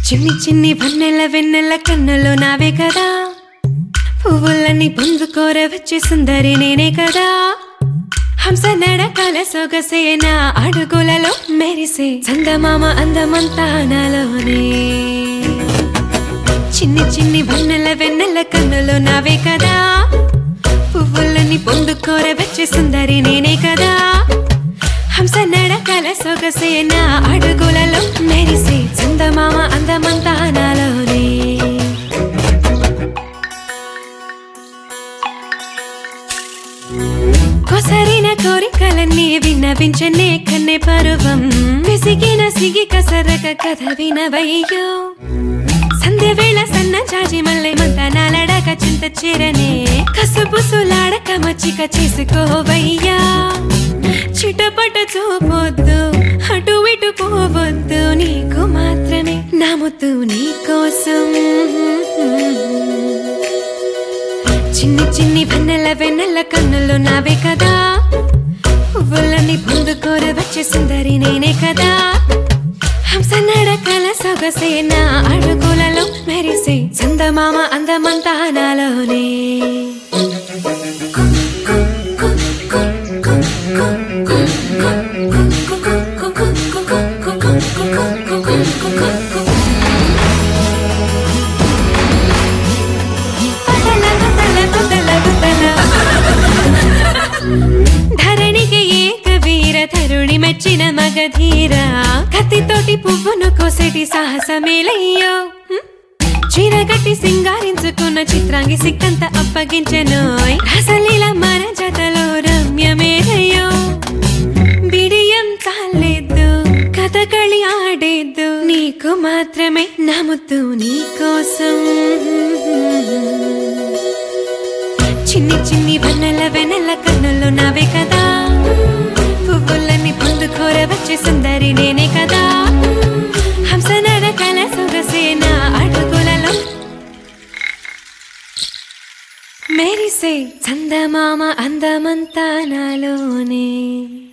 చిన్ని చిన్ని వన్నెల వెన్నెల కన్నులు నావే కదా పువ్వులని పొందుకోర వచ్చే సుందరి నేనే కదా హంస నడకల సొగసేన అడుగులలో మెరిసే చందమామ అందమంతా నాలోనే చిన్ని చిన్ని వన్నెల వెన్నెల కన్నులు నావే కదా పువ్వులని పొందుకోర వచ్చే సుందరి నేనే కదా హంస నడకల సొగసేన అడుగులలో మెరిసే చందమామ అందమంతా నాలోనే కొసరిన కోరికలన్నీ విన్నవించనే కన్నె పరువం విసిగిన సిగి కసరక కథ వినవయ్యో సంధ్య వేళ సన్న చాచి మల్లె మంత నాలడక చింత చేరనే కసుబుసులాడక మచ్చిక చేసుకోవయ్యా చిటపట చూపొద్దు అటు ఇటు పోవద్దు నీకు మాత్రమే నమ్ముతూ నీ కోసం చిన్ని చిన్ని వెన్నెల వెన్నెల కన్నులు నావే కదా పువ్వులని పొందుకోర వచ్చే సుందరి నేనే కదా హంస నడకల సొగసేన అడుగులలో మెరిసే చందమామ అందమంతా నాలోనే పదల పదల పదల పదల. ధరణికి ఏక వీర తరుణి మెచ్చిన మగధీర కత్తితోటి పువ్వును కోసేటి సాహసమేలయ్యో హ్మ్? చీరగట్టి సింగారించుకున్న చిత్రాంగి సిక్కంత అప్పగించెను రసలీల మన జతలో రమ్యమేదయ్యో బిడియం చాలేదు కథకళి ఆడేద్దు నీకు మాత్రమే నమ్ముతూ నీ కోసం చిన్ని చిన్ని వన్నెల వెనెల కన్నులు నావే కదా పువ్వులని పొందుకోర వచ్చే సుందరి నేనే కదా హంస నడకల సొగసేన అడుగులలో మెరిసే చందమామ అందమంతా నాలోనే